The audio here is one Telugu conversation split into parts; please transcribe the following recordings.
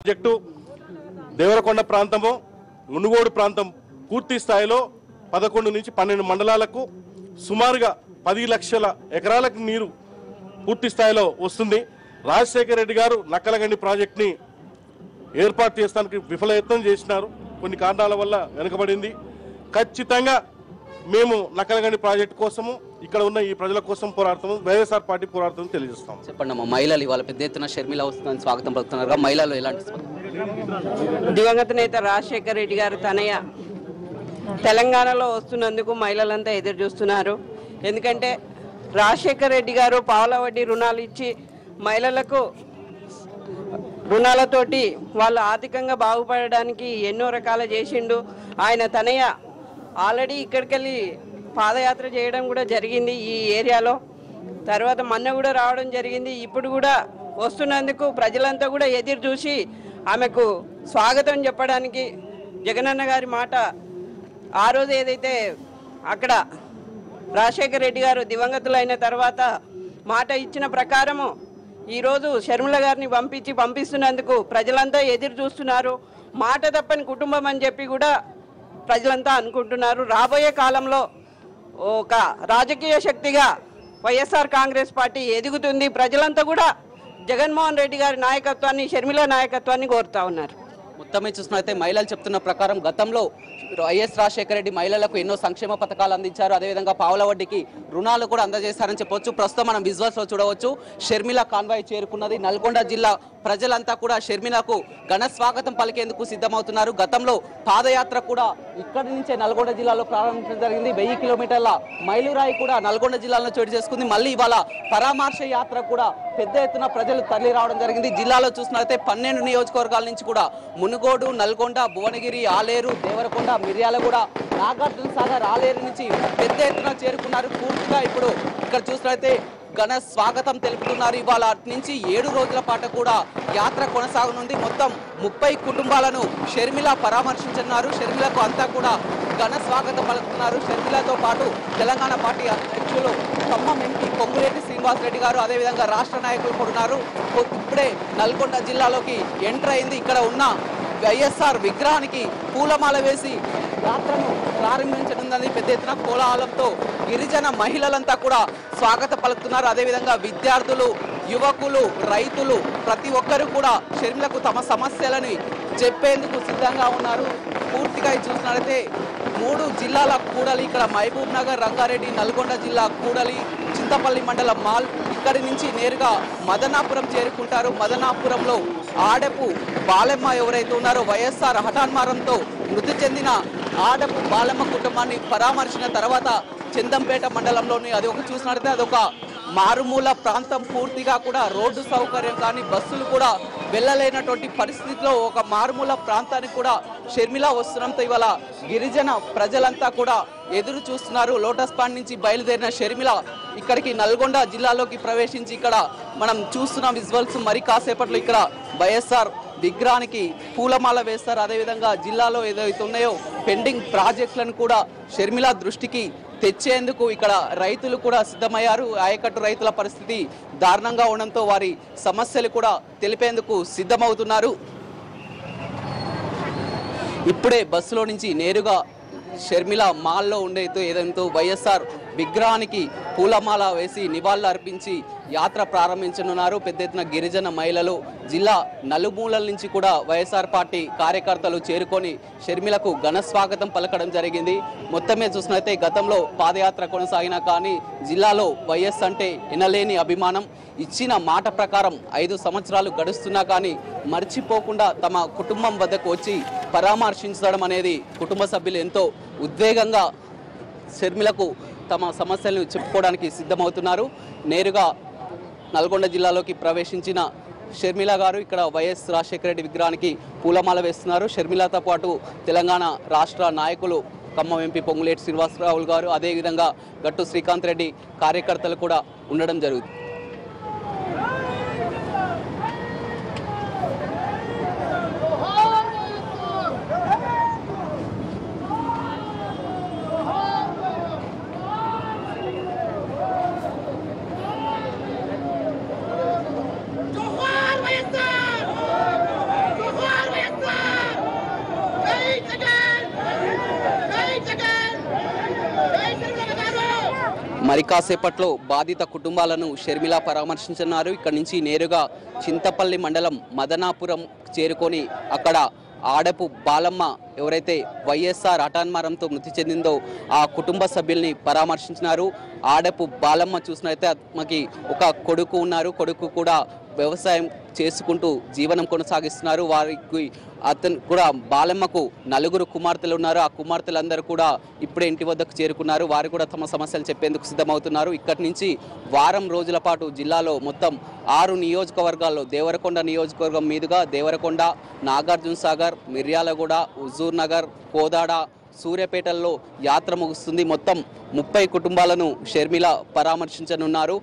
ప్రాజెక్టు దేవరకొండ ప్రాంతము మునుగోడు ప్రాంతం పూర్తి స్థాయిలో పదకొండు నుంచి పన్నెండు మండలాలకు సుమారుగా పది లక్షల ఎకరాలకు నీరు పూర్తి స్థాయిలో వస్తుంది రాజశేఖర రెడ్డి గారు నక్కలగండి ప్రాజెక్ట్ని ఏర్పాటు చేస్తానికి విఫలయత్నం చేసినారు కొన్ని కారణాల వల్ల వెనుకబడింది ఖచ్చితంగా మేము నక్కలగండి ప్రాజెక్టు కోసము ఇక్కడ ఉన్న ఈ ప్రజల కోసం పోరాడతాము వైఎస్ఆర్ పార్టీ పోరాడతాం తెలియజేస్తాం చెప్పండి అమ్మా మహిళలు ఇవాళ పెద్ద ఎత్తున షర్మిల వస్తుందని స్వాగతం పలుకుతున్నారు మహిళలు ఎలాంటి స్పందన? దివంగత నేత రాజశేఖర రెడ్డి గారు తనయ తెలంగాణలో వస్తున్నందుకు మహిళలంతా ఎదురు చూస్తున్నారు ఎందుకంటే రాజశేఖర రెడ్డి గారు పావుల వడ్డీ రుణాలు ఇచ్చి మహిళలకు రుణాలతోటి వాళ్ళు ఆర్థికంగా బాగుపడడానికి ఎన్నో రకాల చేసిండు ఆయన తనయ ఆల్రెడీ ఇక్కడికెళ్ళి పాదయాత్ర చేయడం కూడా జరిగింది ఈ ఏరియాలో తర్వాత మొన్న కూడా రావడం జరిగింది ఇప్పుడు కూడా వస్తున్నందుకు ప్రజలంతా కూడా ఎదురు చూసి ఆమెకు స్వాగతం చెప్పడానికి జగనన్న గారి మాట ఆ రోజు ఏదైతే అక్కడ రాజశేఖర రెడ్డి గారు దివంగతులైన తర్వాత మాట ఇచ్చిన ప్రకారము ఈరోజు షర్మిల గారిని పంపించి పంపిస్తున్నందుకు ప్రజలంతా ఎదురు చూస్తున్నారు మాట తప్పని కుటుంబం అని చెప్పి కూడా ప్రజలంతా అనుకుంటున్నారు రాబోయే కాలంలో ఒక రాజకీయ శక్తిగా వైఎస్ఆర్ కాంగ్రెస్ పార్టీ ఎదుగుతుంది ప్రజలంతా కూడా జగన్మోహన్ రెడ్డి గారి నాయకత్వాన్ని షర్మిల నాయకత్వాన్ని కోరుతా ఉన్నారు మొత్తం మీద చూసినట్లయితే మహిళలు చెప్తున్న ప్రకారం గతంలో వైఎస్ రాజశేఖర రెడ్డి మహిళలకు ఎన్నో సంక్షేమ పథకాలు అందించారు అదేవిధంగా పావుల వడ్డీకి రుణాలు కూడా అందజేశారని చెప్పొచ్చు ప్రస్తుతం మనం విజువల్స్ లో చూడవచ్చు షర్మిల కాన్వాయ్ చేరుకున్నది నల్గొండ జిల్లా ప్రజలంతా కూడా షర్మిలకు ఘన స్వాగతం పలికేందుకు సిద్ధమవుతున్నారు గతంలో పాదయాత్ర కూడా ఇక్కడి నుంచే నల్గొండ జిల్లాలో ప్రారంభించడం జరిగింది వెయ్యి కిలోమీటర్ల మైలురాయి కూడా నల్గొండ జిల్లాలో చోటు చేసుకుంది మళ్ళీ ఇవాళ పరామర్శ యాత్ర కూడా పెద్ద ఎత్తున ప్రజలు తరలి రావడం జరిగింది జిల్లాలో చూసినట్లయితే పన్నెండు నియోజకవర్గాల నుంచి కూడా మునుగోడు నల్గొండ భువనగిరి ఆలేరు దేవరకొండ మిర్యాలగూడ నాగార్జున సాగర్ ఆలేరు నుంచి పెద్ద ఎత్తున చేరుకున్నారు పూర్తిగా ఇప్పుడు ఇక్కడ చూసినట్లయితే ఘన స్వాగతం తెలుపుతున్నారు ఇవాళ అటు నుంచి ఏడు రోజుల పాటు కూడా యాత్ర కొనసాగనుంది మొత్తం ముప్పై కుటుంబాలను షర్మిల పరామర్శించనున్నారు షర్మిలకు అంతా కూడా ఘన స్వాగతం పలుకుతున్నారు షర్మిలతో పాటు తెలంగాణ పార్టీ అధ్యక్షులు ఖమ్మం ఎంపీ పొంగులేటి శ్రీనివాస్ రెడ్డి గారు అదేవిధంగా రాష్ట్ర నాయకులు కూడా ఉన్నారు ఇప్పుడే నల్గొండ జిల్లాలోకి ఎంటర్ అయింది ఇక్కడ ఉన్న వైఎస్ఆర్ విగ్రహానికి పూలమాల వేసి యాత్రను ప్రారంభించనుందని పెద్ద ఎత్తున కోలాహలంతో గిరిజన మహిళలంతా కూడా స్వాగత పలుకుతున్నారు అదేవిధంగా విద్యార్థులు యువకులు రైతులు ప్రతి ఒక్కరూ కూడా షర్మిలకు తమ సమస్యలని చెప్పేందుకు సిద్ధంగా ఉన్నారు పూర్తిగా ఇది చూసినట్లయితే మూడు జిల్లాల కూడలి ఇక్కడ మహబూబ్ నగర్ రంగారెడ్డి నల్గొండ జిల్లా కూడలి చింతపల్లి మండలం మాల్ ఇక్కడి నుంచి నేరుగా మదనాపురం చేరుకుంటారు మదనాపురంలో ఆడపు బాలెమ్మ ఎవరైతే ఉన్నారో వైఎస్ఆర్ హఠాన్మారంతో మృతి చెందిన ఆడపు బాలెమ్మ కుటుంబాన్ని పరామర్శించిన తర్వాత చందంపేట మండలంలోని అది ఒక చూసినట్లయితే అదొక మారుమూల ప్రాంతం పూర్తిగా కూడా రోడ్డు సౌకర్యం కానీ బస్సులు కూడా వెళ్ళలేనటువంటి పరిస్థితిలో ఒక మారుమూల ప్రాంతానికి కూడా షర్మిల వస్తున్నంత ఇవాళ గిరిజన ప్రజలంతా కూడా ఎదురు చూస్తున్నారు లోటస్ పాండ్ నుంచి బయలుదేరిన షర్మిల ఇక్కడికి నల్గొండ జిల్లాలోకి ప్రవేశించి ఇక్కడ మనం చూస్తున్న విజువల్స్ మరి కాసేపట్లో ఇక్కడ వైఎస్ఆర్ విగ్రహానికి పూలమాల వేస్తారు అదేవిధంగా జిల్లాలో ఏదైతే ఉన్నాయో పెండింగ్ ప్రాజెక్టులను కూడా షర్మిల దృష్టికి తెచ్చేందుకు ఇక్కడ రైతులు కూడా సిద్ధమయ్యారు ఆయకట్టు రైతుల పరిస్థితి దారుణంగా ఉండడంతో వారి సమస్యలు కూడా తెలిపేందుకు సిద్ధమవుతున్నారు ఇప్పుడే బస్సులో నుంచి నేరుగా షర్మిల మాల్లో ఉండే ఏదంతో వైఎస్ఆర్ విగ్రహానికి పూలమాల వేసి నివాళులు అర్పించి యాత్ర ప్రారంభించనున్నారు పెద్ద ఎత్తున గిరిజన మహిళలు జిల్లా నలుమూలల నుంచి కూడా వైఎస్ఆర్ పార్టీ కార్యకర్తలు చేరుకొని షర్మిలకు ఘన స్వాగతం పలకడం జరిగింది మొత్తమే చూసినట్లయితే గతంలో పాదయాత్ర కొనసాగినా కానీ జిల్లాలో వైఎస్ అంటే ఎనలేని అభిమానం ఇచ్చిన మాట ప్రకారం ఐదు సంవత్సరాలు గడుస్తున్నా కానీ మర్చిపోకుండా తమ కుటుంబం వద్దకు వచ్చి పరామర్శించడం అనేది కుటుంబ సభ్యులు ఎంతో ఉద్వేగంగా షర్మిలకు తమ సమస్యలను చెప్పుకోవడానికి సిద్ధమవుతున్నారు నేరుగా నల్గొండ జిల్లాలోకి ప్రవేశించిన షర్మిల గారు ఇక్కడ వైఎస్ రాజశేఖర రెడ్డి విగ్రహానికి పూలమాల వేస్తున్నారు షర్మిలతో పాటు తెలంగాణ రాష్ట్ర నాయకులు ఖమ్మం ఎంపీ పొంగులేటి శ్రీనివాసరావు గారు అదేవిధంగా గట్టు శ్రీకాంత్ రెడ్డి కార్యకర్తలు కూడా ఉండడం జరుగుతుంది మరి కాసేపట్లో బాధిత కుటుంబాలను షర్మిల పరామర్శించనున్నారు ఇక్కడ నుంచి నేరుగా చింతపల్లి మండలం మదనాపురం చేరుకొని అక్కడ ఆడపు బాలమ్మ ఎవరైతే వైఎస్ఆర్ హఠాన్మారంతో మృతి చెందిందో ఆ కుటుంబ సభ్యుల్ని పరామర్శించినారు ఆడపు బాలమ్మ చూసినైతే ఆమెకి ఒక కొడుకు ఉన్నారు కొడుకు కూడా వ్యవసాయం చేసుకుంటూ జీవనం కొనసాగిస్తున్నారు వారికి అతను కూడా బాలమ్మకు నలుగురు కుమార్తెలు ఉన్నారు ఆ కుమార్తెలందరూ కూడా ఇప్పుడే ఇంటి వద్దకు చేరుకున్నారు వారు కూడా తమ సమస్యలు చెప్పేందుకు సిద్ధమవుతున్నారు ఇక్కడి నుంచి వారం రోజుల పాటు జిల్లాలో మొత్తం ఆరు నియోజకవర్గాల్లో దేవరకొండ నియోజకవర్గం మీదుగా దేవరకొండ నాగార్జున సాగర్ మిర్యాలగూడ హుజూర్ నగర్ కోదాడ సూర్యాపేటల్లో యాత్ర ముగుస్తుంది మొత్తం ముప్పై కుటుంబాలను షర్మిల పరామర్శించనున్నారు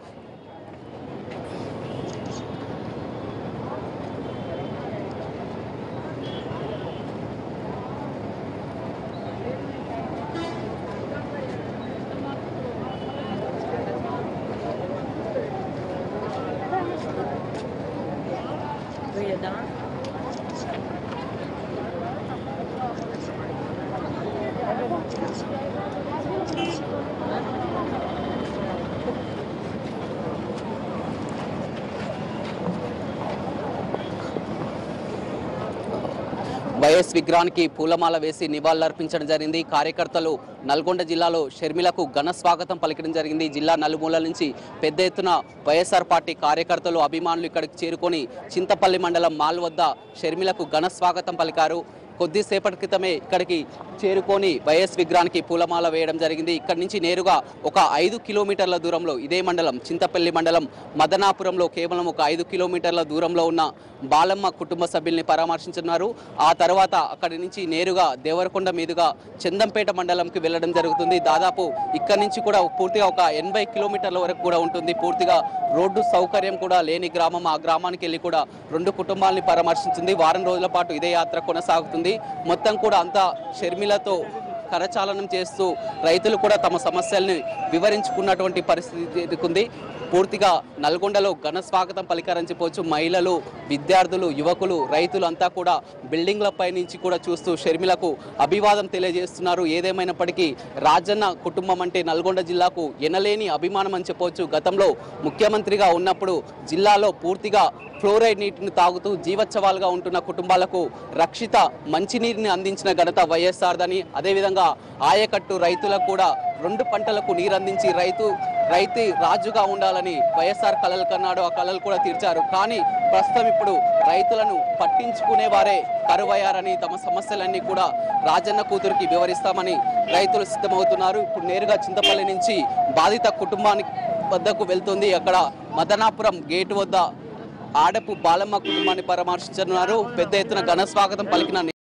వైఎస్ విగ్రహానికి పూలమాల వేసి నివాళులర్పించడం జరిగింది కార్యకర్తలు నల్గొండ జిల్లాలో షర్మిలకు ఘన స్వాగతం పలికడం జరిగింది జిల్లా నలుమూలల నుంచి పెద్ద ఎత్తున వైఎస్ఆర్ పార్టీ కార్యకర్తలు అభిమానులు ఇక్కడికి చేరుకొని చింతపల్లి మండలం మాల్ వద్ద షర్మిలకు ఘన స్వాగతం పలికారు కొద్దిసేపటి క్రితమే ఇక్కడికి చేరుకొని వైఎస్ విగ్రహానికి పూలమాల వేయడం జరిగింది ఇక్కడి నుంచి నేరుగా ఒక ఐదు కిలోమీటర్ల దూరంలో ఇదే మండలం చింతపల్లి మండలం మదనాపురంలో కేవలం ఒక ఐదు కిలోమీటర్ల దూరంలో ఉన్న బాలమ్మ కుటుంబ సభ్యుల్ని పరామర్శించున్నారు ఆ తర్వాత అక్కడి నుంచి నేరుగా దేవరకొండ మీదుగా చందంపేట మండలంకి వెళ్ళడం జరుగుతుంది దాదాపు ఇక్కడి నుంచి కూడా పూర్తిగా ఒక ఎనభై కిలోమీటర్ల వరకు కూడా ఉంటుంది పూర్తిగా రోడ్డు సౌకర్యం కూడా లేని గ్రామం ఆ గ్రామానికి వెళ్ళి కూడా రెండు కుటుంబాలని పరామర్శించింది వారం రోజుల పాటు ఇదే యాత్ర కొనసాగుతుంది మొత్తం కూడా అంతా షర్మిలతో కరచాలనం చేస్తూ రైతులు కూడా తమ సమస్యల్ని వివరించుకున్నటువంటి పరిస్థితి ఎదుర్కొంది పూర్తిగా నల్గొండలో ఘన స్వాగతం పలికారని చెప్పవచ్చు మహిళలు విద్యార్థులు యువకులు రైతులు అంతా కూడా బిల్డింగ్లపై నుంచి కూడా చూస్తూ షర్మిలకు అభివాదం తెలియజేస్తున్నారు ఏదేమైనప్పటికీ రాజన్న కుటుంబం అంటే నల్గొండ జిల్లాకు ఎనలేని అభిమానం అని చెప్పవచ్చు గతంలో ముఖ్యమంత్రిగా ఉన్నప్పుడు జిల్లాలో పూర్తిగా ఫ్లోరైడ్ నీటిని తాగుతూ జీవోత్సవాలుగా ఉంటున్న కుటుంబాలకు రక్షిత మంచినీరుని అందించిన ఘనత వైఎస్ఆర్దని అదేవిధంగా ఆయకట్టు రైతులకు కూడా రెండు పంటలకు నీరు అందించి రైతు రైతు రాజుగా ఉండాలని వైఎస్ఆర్ కలలు కన్నాడు ఆ కళలు కూడా తీర్చారు కానీ ప్రస్తుతం ఇప్పుడు రైతులను పట్టించుకునే వారే కరువయ్యారని తమ సమస్యలన్నీ కూడా రాజన్న కూతురికి వివరిస్తామని రైతులు సిద్ధమవుతున్నారు ఇప్పుడు నేరుగా చింతపల్లి నుంచి బాధిత కుటుంబానికి వద్దకు వెళ్తుంది అక్కడ మదనాపురం గేటు వద్ద ఆడపు బాలమ్మ కుటుంబాన్ని పరామర్శించనున్నారు పెద్ద ఎత్తున ఘన స్వాగతం పలికిన